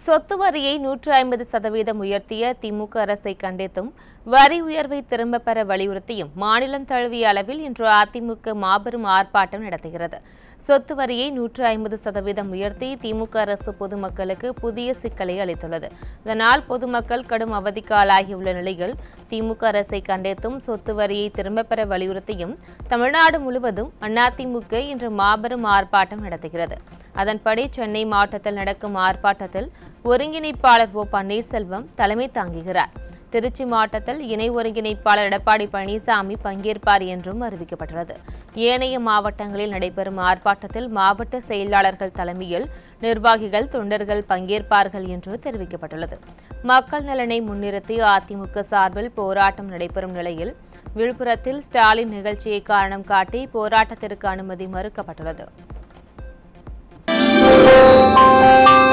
சொத்து வரியை நூற்று ஐம்பது சதவீதம் உயர்த்திய திமுக அரசை கண்டித்தும் வரி உயர்வை திரும்பப் பெற வலியுறுத்தியும் மாநிலம் தழுவிய அளவில் இன்று அதிமுக மாபெரும் ஆர்ப்பாட்டம் நடத்துகிறது சொத்து வரியை நூற்று ஐம்பது சதவீதம் உயர்த்தி திமுக அரசு பொதுமக்களுக்கு புதிய சிக்கலை அளித்துள்ளது இதனால் பொதுமக்கள் கடும் அவதிக்கு ஆளாகியுள்ள நிலையில் திமுக அரசை கண்டித்தும் சொத்து வரியை திரும்பப் பெற வலியுறுத்தியும் தமிழ்நாடு முழுவதும் அதிமுக இன்று மாபெரும் ஆர்ப்பாட்டம் நடத்துகிறது அதன்படி சென்னை மாவட்டத்தில் நடக்கும் ஆர்ப்பாட்டத்தில் ஒருங்கிணைப்பாளர் ஓ பன்னீர்செல்வம் தலைமை தாங்குகிறார் திருச்சி மாவட்டத்தில் இணை ஒருங்கிணைப்பாளர் எடப்பாடி பழனிசாமி பங்கேற்பார் என்றும் அறிவிக்கப்பட்டுள்ளது ஏனைய மாவட்டங்களில் நடைபெறும் ஆர்ப்பாட்டத்தில் மாவட்ட செயலாளர்கள் தலைமையில் நிர்வாகிகள் தொண்டர்கள் பங்கேற்பார்கள் என்று தெரிவிக்கப்பட்டுள்ளது மக்கள் நலனை முன்னிறுத்தி அதிமுக சார்பில் போராட்டம் நடைபெறும் நிலையில் விழுப்புரத்தில் ஸ்டாலின் நிகழ்ச்சியை காரணம் காட்டி போராட்டத்திற்கு அனுமதி மறுக்கப்பட்டுள்ளது